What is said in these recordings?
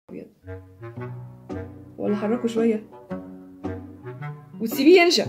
ابيض ولا حركه شويه وتسيبيه ينشف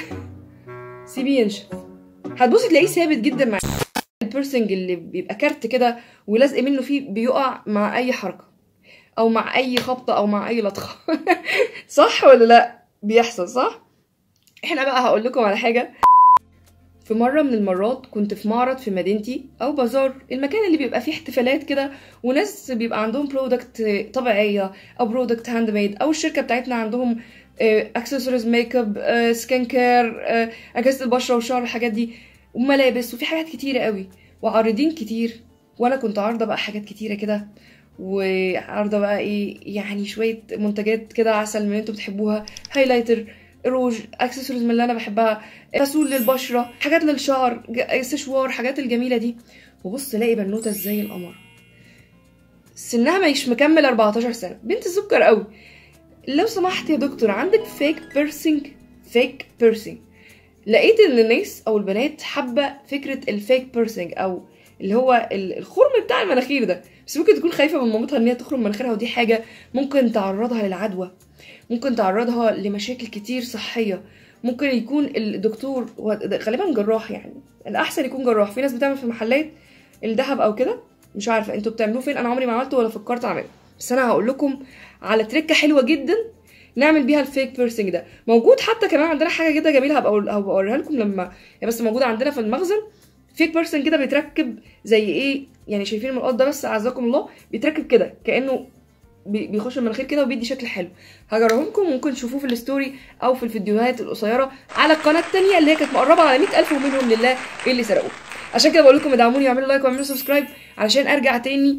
سيبيه ينشف هتبصي تلاقيه ثابت جدا مع البيرسنج اللي بيبقى كارت كده ولازق منه فيه بيقع مع اي حركه او مع اي خبطه او مع اي لطخه صح ولا لا بيحصل صح احنا بقى هقول لكم على حاجه في مرة من المرات كنت في معرض في مدينتي أو بازار المكان اللي بيبقى فيه احتفالات كده وناس بيبقى عندهم برودكت طبيعية أو برودكت هاند ميد أو الشركة بتاعتنا عندهم اكسسوارز ميك اب سكين كير اجهزه البشره والشعر والحاجات دي وملابس وفي حاجات كتيره قوي وعارضين كتير وانا كنت عارضه بقى حاجات كتيره كده وعارضه بقى ايه يعني شويه منتجات كده عسل من اللي انتوا بتحبوها هايلايتر روج اكسسوارز من اللي انا بحبها غسول للبشره حاجات للشعر ج- سشوار حاجات الجميله دي وبص الاقي بنوته زي القمر سنها مش مكمل 14 سنه بنت سكر قوي لو سمحت يا دكتور عندك فيك بيرسينج فيك بيرسينج لقيت ان الناس او البنات حابه فكره الفيك بيرسينج او اللي هو ال- الخرم بتاع المناخير ده بس ممكن تكون خايفه من مامتها ان هي تخرم مناخيرها ودي حاجه ممكن تعرضها للعدوى ممكن تعرضها لمشاكل كتير صحيه ممكن يكون الدكتور هو ده غالبا جراح يعني الاحسن يكون جراح في ناس بتعمل في محلات الذهب او كده مش عارفه انتوا بتعملوه فين انا عمري ما عملته ولا فكرت اعمله بس انا هقول لكم على تريكه حلوه جدا نعمل بيها الفيك بيرسينج ده موجود حتى كمان عندنا حاجه كده جميله هبقى أقول- هبقى اوريها لكم لما هي بس موجوده عندنا في المخزن فيك بيرسينج كده بيتركب زي ايه يعني شايفين الملقط ده بس اعزكم الله بيتركب كده كانه بي- بيخش المناخير كده وبيدي شكل حلو هجربه لكم ممكن تشوفوه في الستوري او في الفيديوهات القصيره على القناه التانية اللي هي كانت مقربه على 100000 ومنهم لله اللي سرقوه عشان كده بقول لكم ادعموني واعملوا لايك واعملوا سبسكرايب علشان ارجع تاني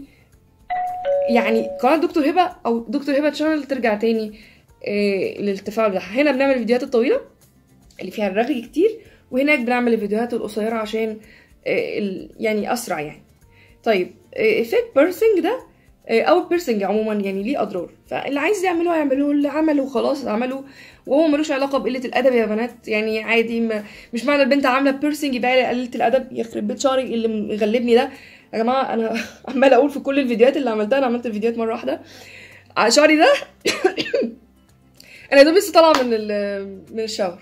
يعني قناه دكتور هبه او دكتور هبه شانل ترجع تاني إيه للتفاعل بتاعها هنا بنعمل الفيديوهات الطويله اللي فيها الرغي كتير وهناك بنعمل الفيديوهات القصيره عشان إيه ال- يعني اسرع يعني طيب فيك بيرسينج ده إيه، او البيرسينج عموما يعني ليه اضرار فاللي عايز يعمله يعمله اللي عمله خلاص عمله وهو ملوش علاقه بقله الادب يا بنات يعني عادي ما مش معنى البنت عامله بيرسينج يبقى هي قليله الادب يخرب بيت شعري اللي مغلبني ده يا جماعه انا عماله اقول في كل الفيديوهات اللي عملتها انا عملت الفيديوهات مره واحده على شعري ده انا يا دوب لسه طالعه من ال- من الشاور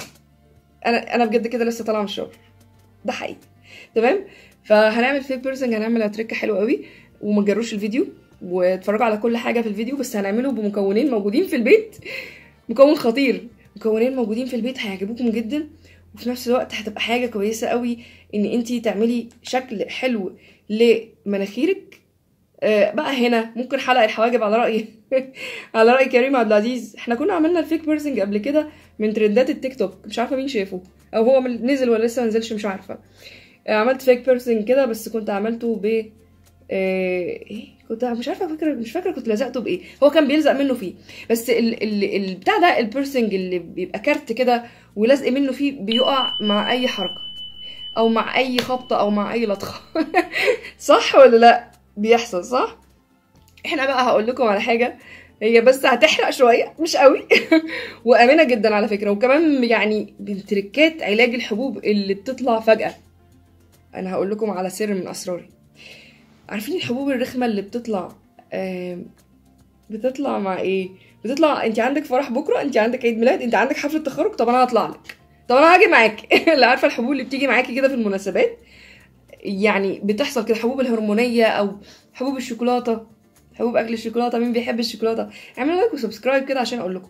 انا انا بجد كده لسه طالعه من الشاور ده حقيقي تمام فهنعمل فيك بيرسنج هنعمل تريكه حلوه قوي وما تجروش الفيديو واتفرجوا على كل حاجه في الفيديو بس هنعمله بمكونين موجودين في البيت مكون خطير مكونين موجودين في البيت هيعجبوكم جدا وفي نفس الوقت هتبقى حاجه كويسه قوي ان انتي تعملي شكل حلو لمناخيرك آه، بقى هنا ممكن حلق الحواجب على راي على راي كريم عبد العزيز احنا كنا عملنا الفيك بيرسنج قبل كده من ترندات التيك توك مش عارفه مين شافه او هو من- نزل ولا لسه منزلش مش عارفه آه، عملت فيك بيرسنج كده بس كنت عملته ب آه، ايه كنت مش عارفه فاكره مش فاكره كنت لزقته بايه هو كان بيلزق منه فيه بس ال ال البتاع ده البيرسنج اللي بيبقى كارت كده ولزق منه فيه بيقع مع اي حركه او مع اي خبطه او مع اي لطخه صح ولا لا بيحصل صح احنا بقى هقول لكم على حاجه هي بس هتحرق شويه مش قوي وامنه جدا على فكره وكمان يعني من تركات علاج الحبوب اللي بتطلع فجاه انا هقول لكم على سر من اسراري عارفين الحبوب الرخمه اللي بتطلع آم، بتطلع مع ايه بتطلع انت عندك فرح بكره انت عندك عيد ميلاد انت عندك حفله تخرج طب انا هطلع لك طب انا هاجي معاكي اللي عارفه الحبوب اللي بتيجي معاكي كده في المناسبات يعني بتحصل كده حبوب الهرمونيه او حبوب الشوكولاته حبوب اكل الشوكولاته مين بيحب الشوكولاته اعملوا لايك وسبسكرايب كده عشان اقول لكم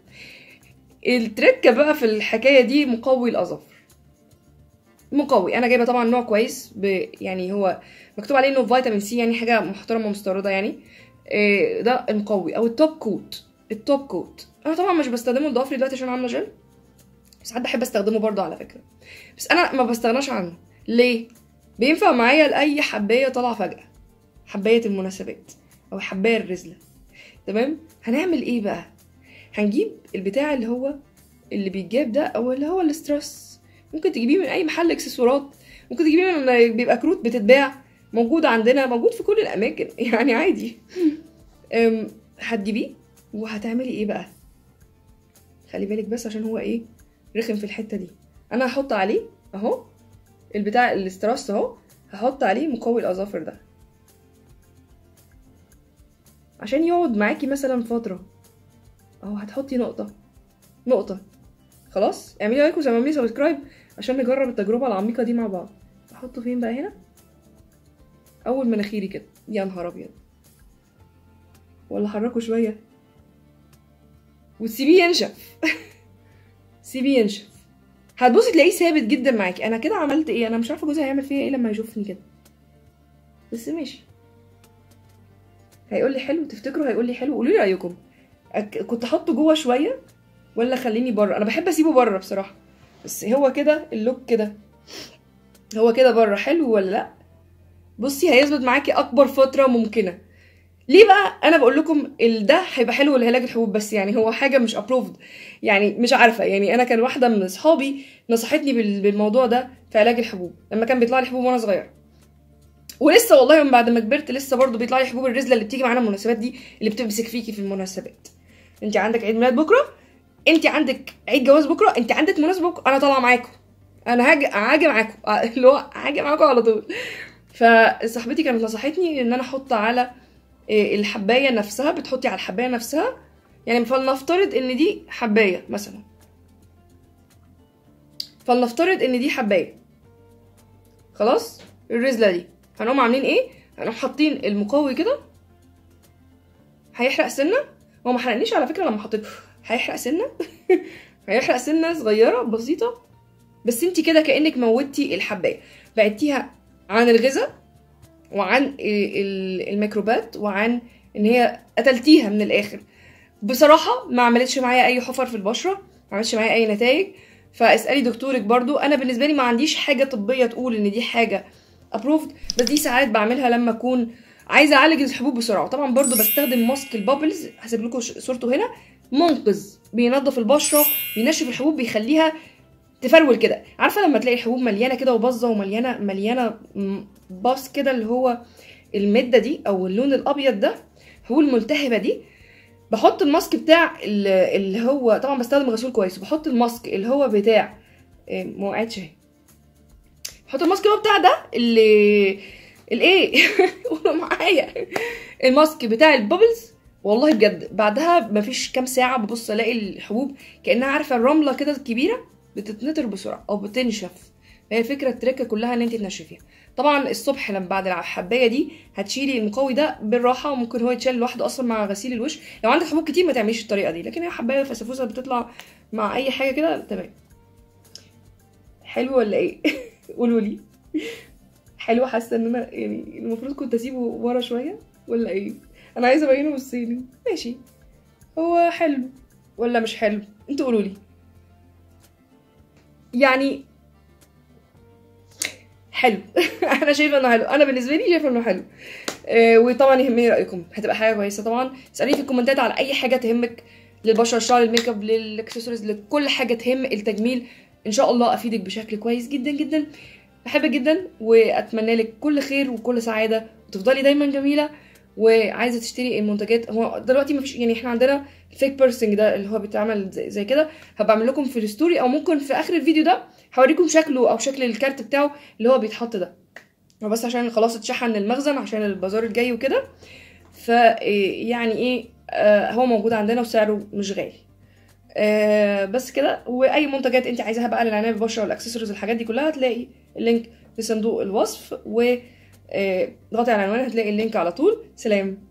التركه بقى في الحكايه دي مقوي الاظافر مقوي انا جايبه طبعا نوع كويس ب... يعني هو مكتوب عليه انه فيتامين سي يعني حاجه محترمه مستورده يعني إيه ده المقوي او التوب كوت التوب كوت انا طبعا مش بستخدمه لضوافري دلوقتي عشان عامله جل ساعات بحب استخدمه برضه على فكره بس انا ما بستغناش عنه ليه بينفع معايا لاي حبايه طالعه فجاه حبايه المناسبات او حبايه الرزله تمام هنعمل ايه بقى هنجيب البتاع اللي هو اللي بيتجاب ده او اللي هو الاسترس ممكن تجيبيه من اي محل اكسسوارات ممكن تجيبيه من بيبقى كروت بتتباع موجود عندنا موجود في كل الاماكن يعني عادي أم، هتجيبيه وهتعملي ايه بقى خلي بالك بس عشان هو ايه رخم في الحته دي انا هحط عليه اهو البتاع الاستراس اهو هحط عليه مقوي الاظافر ده عشان يقعد معاكي مثلا فتره اهو هتحطي نقطه نقطه خلاص اعملي لايك وسمعي سبسكرايب عشان نجرب التجربه العميقه دي مع بعض احطه فين بقى هنا اول مناخيري كده يا نهار ابيض ولا حركه شويه وتسيبيه ينشف سيبيه ينشف هتبصي تلاقيه ثابت جدا معاكي انا كده عملت ايه انا مش عارفه جوزي هيعمل فيا ايه لما يشوفني كده بس ماشي هيقول لي حلو تفتكروا هيقول لي حلو قولوا لي رايكم أك... كنت احطه جوه شويه ولا خليني بره انا بحب اسيبه بره بصراحه بس هو كده اللوك كده هو كده بره حلو ولا لا بصي هيثبت معاكي اكبر فتره ممكنه ليه بقى انا بقول لكم ال- ده هيبقى حلو لعلاج الحبوب بس يعني هو حاجه مش ابروفد يعني مش عارفه يعني انا كان واحده من اصحابي نصحتني بال- بالموضوع ده في علاج الحبوب لما كان بيطلع لي حبوب وانا صغيره ولسه والله من بعد ما كبرت لسه برضو بيطلع لي حبوب الرزله اللي بتيجي معانا المناسبات دي اللي بتمسك فيكي في المناسبات انت عندك عيد ميلاد بكره انت عندك عيد جواز بكره انت عندك مناسبه بكره انا طالعه معاكم انا هاجي هاجي معاكم اللي هو هاجي معاكم على طول فصاحبتي كانت نصحتني ان انا احط على إيه، الحبايه نفسها بتحطي على الحبايه نفسها يعني فلنفترض ان دي حبايه مثلا فلنفترض ان دي حبايه خلاص الرزله دي هنقوم عاملين ايه هنقوم حاطين المقوي كده هيحرق سنه هو ما حرقنيش على فكره لما حطيته هيحرق سنه هيحرق سنه صغيره بسيطه بس انت كده كانك موتي الحبايه بعدتيها عن الغذاء وعن ال- ال- الميكروبات وعن ان هي قتلتيها من الاخر بصراحه ما عملتش معايا اي حفر في البشره ما عملتش معايا اي نتائج فاسالي دكتورك برضو انا بالنسبه لي ما عنديش حاجه طبيه تقول ان دي حاجه ابروفد بس دي ساعات بعملها لما اكون عايزه اعالج الحبوب بسرعه طبعا برضو بستخدم ماسك البابلز هسيب لكم ش- صورته هنا منقذ بينظف البشره بينشف الحبوب بيخليها تفرول كده عارفه لما تلاقي الحبوب مليانه كده وباظه ومليانه مليانه م- باص كده اللي هو المده دي او اللون الابيض ده الحبوب الملتهبه دي بحط الماسك بتاع ال- اللي هو طبعا بستخدم غسول كويس وبحط الماسك اللي هو بتاع إيه، ما وقعتش اهي بحط الماسك اللي هو بتاع ده اللي الايه قولوا معايا الماسك بتاع البابلز والله بجد بعدها مفيش كام ساعه ببص الاقي الحبوب كانها عارفه الرمله كده الكبيره بتتنطر بسرعه او بتنشف هي الفكره التركه كلها ان انت تنشفيها طبعا الصبح لما بعد الحبايه دي هتشيلي المقوي ده بالراحه وممكن هو يتشال لوحده اصلا مع غسيل الوش لو عندك حبوب كتير ما تعمليش الطريقه دي لكن هي حبايه فسفوسه بتطلع مع اي حاجه كده تمام حلو ولا ايه قولوا لي حلو حاسه ان انا يعني المفروض كنت اسيبه ورا شويه ولا ايه انا عايزه ابينه بالصيني ماشي هو حلو ولا مش حلو انتوا قولوا لي يعني حلو انا شايفه انه حلو انا بالنسبه لي شايفه انه حلو آه وطبعا يهمني رايكم هتبقى حاجه كويسه طبعا اساليني في الكومنتات على اي حاجه تهمك للبشره الشعر للميك اب للاكسسوارز لكل حاجه تهم التجميل ان شاء الله افيدك بشكل كويس جدا جدا بحبك جدا واتمنى لك كل خير وكل سعاده وتفضلي دايما جميله وعايزه تشتري المنتجات هو دلوقتي مفيش يعني احنا عندنا الفيك بيرسنج ده اللي هو بيتعمل زي, زي كده هبقى اعمل لكم في الستوري او ممكن في اخر الفيديو ده هوريكم شكله او شكل الكارت بتاعه اللي هو بيتحط ده هو بس عشان خلاص اتشحن المخزن عشان البازار الجاي وكده ف يعني ايه آه هو موجود عندنا وسعره مش غالي آه بس كده واي منتجات انت عايزاها بقى للعنايه بالبشره والاكسسوارز الحاجات دي كلها هتلاقي اللينك في صندوق الوصف و آه، ضغطي على العنوان هتلاقي اللينك على طول سلام